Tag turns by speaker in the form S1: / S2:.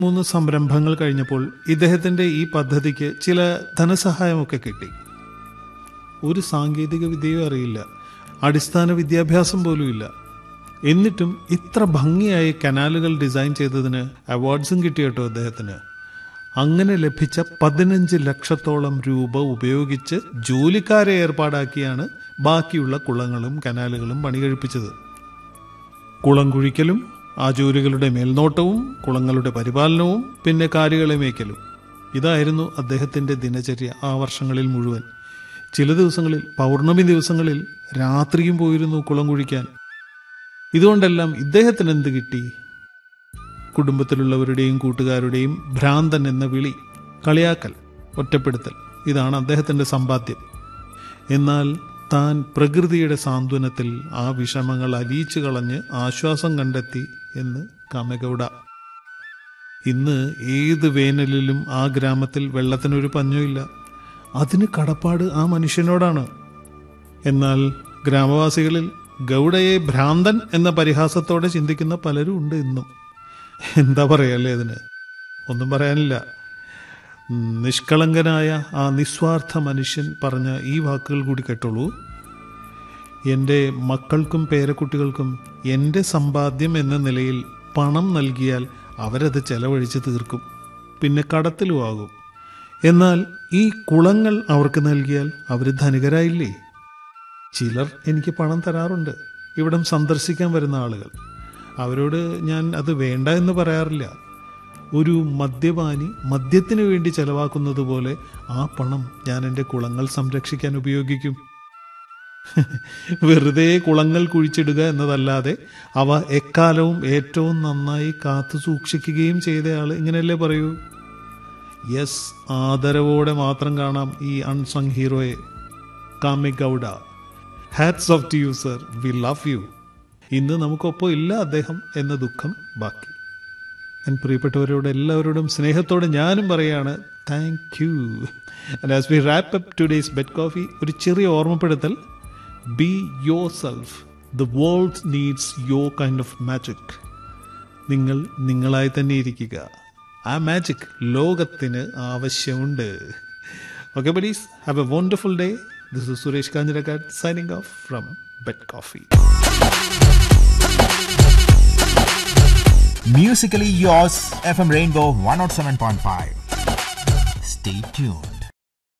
S1: മൂന്ന് സംരംഭങ്ങൾ കഴിഞ്ഞപ്പോൾ ഇദ്ദേഹത്തിന്റെ ഈ പദ്ധതിക്ക് ചില ധനസഹായമൊക്കെ കിട്ടി ഒരു സാങ്കേതിക വിദ്യയും അറിയില്ല അടിസ്ഥാന വിദ്യാഭ്യാസം പോലും ഇല്ല എന്നിട്ടും ഇത്ര ഭംഗിയായി കനാലുകൾ ഡിസൈൻ ചെയ്തതിന് അവാർഡ്സും കിട്ടി കേട്ടോ അദ്ദേഹത്തിന് അങ്ങനെ ലഭിച്ച പതിനഞ്ച് ലക്ഷത്തോളം രൂപ ഉപയോഗിച്ച് ജോലിക്കാരെ ഏർപ്പാടാക്കിയാണ് ബാക്കിയുള്ള കുളങ്ങളും കനാലുകളും പണി കഴിപ്പിച്ചത് കുളം കുഴിക്കലും ആ ജോലികളുടെ മേൽനോട്ടവും കുളങ്ങളുടെ പരിപാലനവും പിന്നെ കാലുകളെ മേയ്ക്കലും ഇതായിരുന്നു അദ്ദേഹത്തിന്റെ ദിനചര്യ ആ വർഷങ്ങളിൽ മുഴുവൻ ചില ദിവസങ്ങളിൽ പൗർണമി ദിവസങ്ങളിൽ രാത്രിയും പോയിരുന്നു കുളം കുഴിക്കാൻ ഇതുകൊണ്ടെല്ലാം ഇദ്ദേഹത്തിന് എന്ത് കിട്ടി കുടുംബത്തിലുള്ളവരുടെയും കൂട്ടുകാരുടെയും ഭ്രാന്തൻ എന്ന വിളി കളിയാക്കൽ ഒറ്റപ്പെടുത്തൽ ഇതാണ് അദ്ദേഹത്തിന്റെ സമ്പാദ്യം എന്നാൽ താൻ പ്രകൃതിയുടെ സാന്ത്വനത്തിൽ ആ വിഷമങ്ങൾ അലിയിച്ചു കളഞ്ഞ് ആശ്വാസം കണ്ടെത്തി എന്ന് കാമഗൌഡ ഇന്ന് ഏത് വേനലിലും ആ ഗ്രാമത്തിൽ വെള്ളത്തിനൊരു പഞ്ഞമില്ല അതിന് കടപ്പാട് ആ മനുഷ്യനോടാണ് എന്നാൽ ഗ്രാമവാസികളിൽ ഗൗഡയെ ഭ്രാന്തൻ എന്ന പരിഹാസത്തോടെ ചിന്തിക്കുന്ന പലരും ഉണ്ട് ഇന്നും എന്താ പറയല്ലേ അതിന് ഒന്നും പറയാനില്ല നിഷ്കളങ്കനായ ആ നിസ്വാർത്ഥ മനുഷ്യൻ പറഞ്ഞ ഈ വാക്കുകൾ കൂടി കേട്ടോളൂ എൻ്റെ മക്കൾക്കും പേരക്കുട്ടികൾക്കും എൻ്റെ സമ്പാദ്യം എന്ന നിലയിൽ പണം നൽകിയാൽ അവരത് ചെലവഴിച്ച് തീർക്കും പിന്നെ കടത്തിലുമാകും എന്നാൽ ഈ കുളങ്ങൾ അവർക്ക് നൽകിയാൽ അവർ ധനികരായില്ലേ ചിലർ എനിക്ക് പണം തരാറുണ്ട് ഇവിടം സന്ദർശിക്കാൻ വരുന്ന ആളുകൾ അവരോട് ഞാൻ അത് വേണ്ട എന്ന് പറയാറില്ല ഒരു മദ്യപാനി മദ്യത്തിന് വേണ്ടി ചെലവാക്കുന്നത് പോലെ ആ പണം ഞാൻ എൻ്റെ കുളങ്ങൾ സംരക്ഷിക്കാൻ ഉപയോഗിക്കും വെറുതെ കുളങ്ങൾ കുഴിച്ചിടുക എന്നതല്ലാതെ അവ എക്കാലവും ഏറ്റവും നന്നായി കാത്തു സൂക്ഷിക്കുകയും ചെയ്തയാൾ ഇങ്ങനെയല്ലേ പറയൂ യെസ് ആദരവോടെ മാത്രം കാണാം ഈ അൺസങ് ഹീറോയെ Kami Gowda hats off to you sir we love you ഇന്ന് നമുക്കൊപ്പം ഇല്ല അദ്ദേഹം എന്ന ദുഃഖം ബാക്കി ഞാൻ പ്രിയപ്പെട്ടവരോട് എല്ലാവരോടും സ്നേഹത്തോടെ ഞാനും പറയാണ് thank you and as we wrap up today's bed coffee ഒരു ചെറിയ ഓർമ്മപ്പെടുത്തൽ be yourself the world needs your kind of magic നിങ്ങൾ നിങ്ങളായി തന്നെ ഇരിക്കുക ആ മാജിക് ലോകത്തിന് ആവശ്യമുണ്ട് okay buddies have a wonderful day this is Suresh Kanjirakkad signing off from bed coffee
S2: Musically yours, FM Rainbow 107.5. Stay tuned.